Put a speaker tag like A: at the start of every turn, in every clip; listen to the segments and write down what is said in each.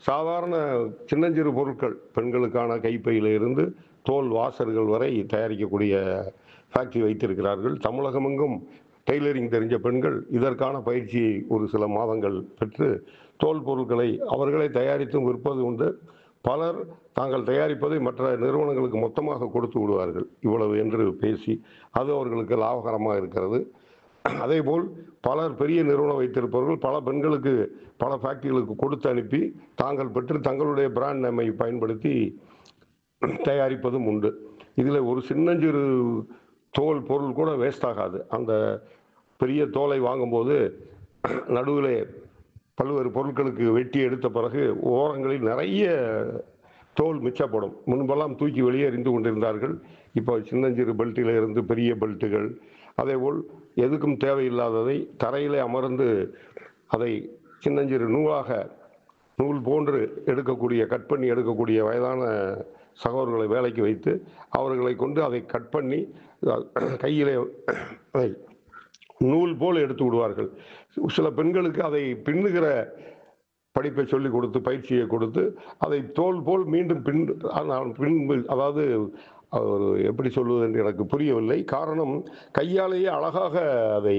A: சாதாரண சின்னஞ்சிறு பொருட்கள் பெண்களுக்கான கைப்பையில இருந்து தோல் வாசர்கள் வரை தயாரிக்கக்கூடிய ஃபேக்டரி வைத்திருக்கிறார்கள் தமிழகமெங்கும் டெய்லரிங் தெரிஞ்ச பெண்கள் இதற்கான பயிற்சியை ஒரு சில மாதங்கள் பெற்று தோல் பொருட்களை அவர்களே தயாரித்தும் விற்பது உண்டு பலர் தாங்கள் தயாரிப்பதை மற்ற நிறுவனங்களுக்கு மொத்தமாக கொடுத்து விடுவார்கள் இவ்வளவு என்று பேசி அது அவர்களுக்கு லாபகரமாக இருக்கிறது அதேபோல் பலர் பெரிய நிறுவனம் வைத்திருப்பவர்கள் பல பெண்களுக்கு பல ஃபேக்டரிகளுக்கு கொடுத்து அனுப்பி தாங்கள் பெற்று தங்களுடைய பிராண்ட் நேமை பயன்படுத்தி தயாரிப்பதும் உண்டு இதில் ஒரு சின்னஞ்சிறு தோல் பொருள் கூட வேஸ்ட் ஆகாது அந்த பெரிய தோலை வாங்கும்போது நடுவிலே பல்வேறு பொருட்களுக்கு வெட்டி எடுத்த பிறகு ஓரங்களில் நிறைய தோல் மிச்சப்படும் முன்பெல்லாம் தூக்கி வெளியே எறிந்து கொண்டிருந்தார்கள் இப்போ சின்னஞ்சிறு பெல்ட்டில் இருந்து பெரிய பெல்ட்டுகள் அதேபோல் எதுக்கும் தேவையில்லாததை தரையிலே அமர்ந்து அதை சின்னஞ்சிறு நூலாக நூல் போன்று எடுக்கக்கூடிய கட் பண்ணி எடுக்கக்கூடிய வயதான சகோதரர்களை வேலைக்கு வைத்து அவர்களை கொண்டு அதை கட் பண்ணி கையிலே அதை நூல் போல் எடுத்து விடுவார்கள் சில பெண்களுக்கு அதை பின்னுகிற படிப்பை சொல்லிக் கொடுத்து பயிற்சியை கொடுத்து அதை தோல் போல் மீண்டும் பின் பின் அதாவது ஒரு எப்படி சொல்வது என்று எனக்கு புரியவில்லை காரணம் கையாலேயே அழகாக அதை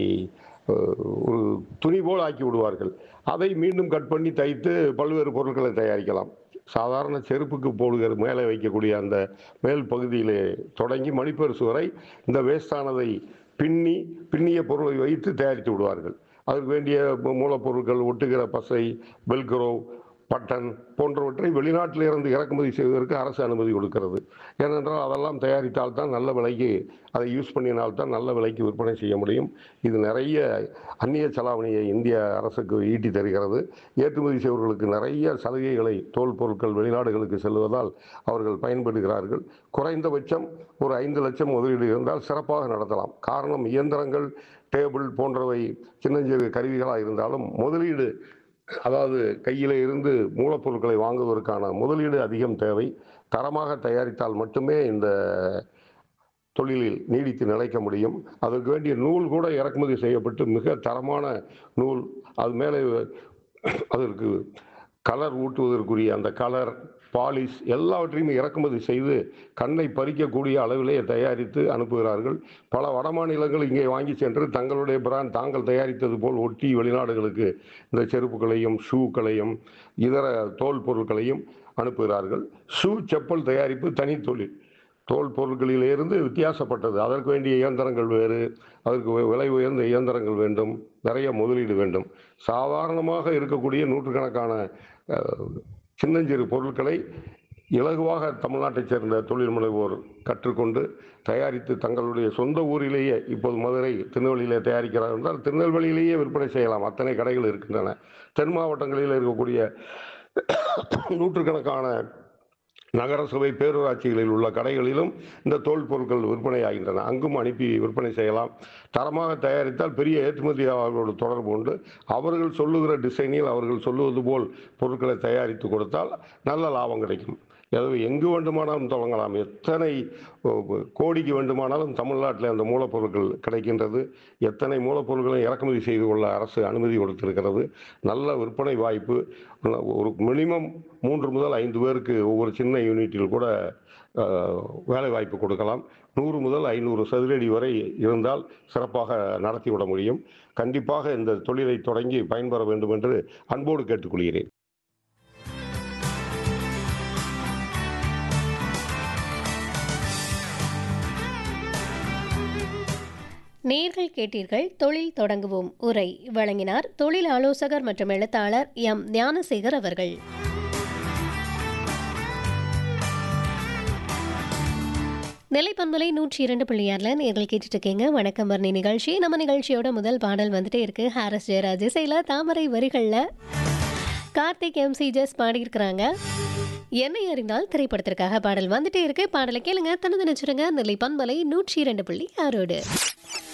A: ஒரு துணி போல் ஆக்கி விடுவார்கள் அதை மீண்டும் கட் பண்ணி தைத்து பல்வேறு பொருட்களை தயாரிக்கலாம் சாதாரண செருப்புக்கு போடுகிற மேலே வைக்கக்கூடிய அந்த மேல் பகுதியிலே தொடங்கி மணிப்பரிசு வரை இந்த வேஸ்டானதை பின்னி பின்னிய பொருளை வைத்து தயாரித்து விடுவார்கள் அதுக்கு வேண்டிய மூலப்பொருட்கள் ஒட்டுகிற பசை வெல்க்ரோ பட்டன் போன்றவற்றை வெளிநாட்டில் இருந்து இறக்குமதி செய்வதற்கு அரசு அனுமதி கொடுக்கிறது ஏனென்றால் அதெல்லாம் தயாரித்தால் தான் நல்ல விலைக்கு அதை யூஸ் பண்ணினால்தான் நல்ல விலைக்கு விற்பனை செய்ய முடியும் இது நிறைய அந்நிய செலாவணியை இந்திய அரசுக்கு ஈட்டி தருகிறது ஏற்றுமதி செய்வர்களுக்கு நிறைய சலுகைகளை தோல் பொருட்கள் வெளிநாடுகளுக்கு செல்வதால் அவர்கள் பயன்படுகிறார்கள் குறைந்தபட்சம் ஒரு ஐந்து லட்சம் முதலீடு இருந்தால் சிறப்பாக நடத்தலாம் காரணம் இயந்திரங்கள் டேபிள் போன்றவை சின்னஞ்சிறு கருவிகளாக இருந்தாலும் முதலீடு அதாவது கையிலே இருந்து மூலப்பொருட்களை வாங்குவதற்கான முதலீடு அதிகம் தேவை தரமாக தயாரித்தால் மட்டுமே இந்த தொழிலில் நீடித்து நிலைக்க முடியும் அதற்கு வேண்டிய நூல் கூட இறக்குமதி செய்யப்பட்டு மிக தரமான நூல் அது மேலே அதற்கு கலர் ஊட்டுவதற்குரிய அந்த கலர் பாலிஷ் எல்லாவற்றையும் இறக்குமதி செய்து கண்ணை பறிக்கக்கூடிய அளவிலே தயாரித்து அனுப்புகிறார்கள் பல வட மாநிலங்கள் இங்கே வாங்கி சென்று தங்களுடைய பிராண்ட் தாங்கள் தயாரித்தது போல் ஒட்டி வெளிநாடுகளுக்கு இந்த செருப்புகளையும் ஷூக்களையும் இதர தோல் பொருட்களையும் அனுப்புகிறார்கள் ஷூ செப்பல் தயாரிப்பு தனி தொழில் தோல் பொருட்களிலிருந்து வித்தியாசப்பட்டது அதற்கு வேண்டிய இயந்திரங்கள் வேறு அதற்கு விலை உயர்ந்த இயந்திரங்கள் வேண்டும் நிறைய முதலீடு வேண்டும் சாதாரணமாக இருக்கக்கூடிய நூற்றுக்கணக்கான சின்னஞ்சிறு பொருட்களை இலகுவாக தமிழ்நாட்டைச் சேர்ந்த தொழில் முனைவோர் கற்றுக்கொண்டு தயாரித்து தங்களுடைய சொந்த ஊரிலேயே இப்போது மதுரை திருநெல்வேலியிலே தயாரிக்கிறார் என்றால் திருநெல்வேலியிலேயே விற்பனை செய்யலாம் அத்தனை கடைகள் இருக்கின்றன தென் மாவட்டங்களில் இருக்கக்கூடிய நூற்றுக்கணக்கான நகரசபை பேரூராட்சிகளில் உள்ள கடைகளிலும் இந்த தோல் பொருட்கள் விற்பனை ஆகின்றன அங்கும் அனுப்பி விற்பனை செய்யலாம் தரமாக தயாரித்தால் பெரிய ஏற்றுமதியாளர்களோடு தொடர்பு உண்டு அவர்கள் சொல்லுகிற டிசைனில் அவர்கள் சொல்லுவது போல் பொருட்களை தயாரித்து கொடுத்தால் நல்ல லாபம் கிடைக்கும் எனவே எங்கு வேண்டுமானாலும் தொடங்கலாம் எத்தனை கோடிக்கு வேண்டுமானாலும் தமிழ்நாட்டில் அந்த மூலப்பொருட்கள் கிடைக்கின்றது எத்தனை மூலப்பொருட்களை இறக்குமதி செய்து கொள்ள அரசு அனுமதி கொடுத்திருக்கிறது நல்ல விற்பனை வாய்ப்பு ஒரு மினிமம் மூன்று முதல் ஐந்து பேருக்கு ஒவ்வொரு சின்ன யூனிட்டில் கூட வேலை வாய்ப்பு கொடுக்கலாம் நூறு முதல் ஐநூறு சதுரடி வரை இருந்தால் சிறப்பாக நடத்திவிட முடியும் கண்டிப்பாக இந்த தொழிலை தொடங்கி பயன்பெற வேண்டும் என்று அன்போடு கேட்டுக்கொள்கிறேன்
B: நேர்கள் கேட்டீர்கள் தொழில் தொடங்குவோம் உரை வழங்கினார் தொழில் ஆலோசகர் மற்றும் எழுத்தாளர் எம் ஞானசேகர் அவர்கள் நிலைப்பண்பலை நூற்றி இரண்டு புள்ளியார்ல நேர்கள் கேட்டுட்டு இருக்கீங்க வணக்கம் வர்ணி நிகழ்ச்சி நம்ம நிகழ்ச்சியோட முதல் பாடல் வந்துட்டே இருக்கு ஹாரஸ் ஜெயராஜ் இசையில தாமரை வரிகள்ல கார்த்திக் எம் சி ஜஸ் பாடியிருக்கிறாங்க என்னை அறிந்தால் திரைப்படத்திற்காக பாடல் வந்துட்டே இருக்கு பாடலை கேளுங்க தனது நினைச்சிருங்க நெல்லை பண்பலை நூற்றி இரண்டு புள்ளி ஆறோடு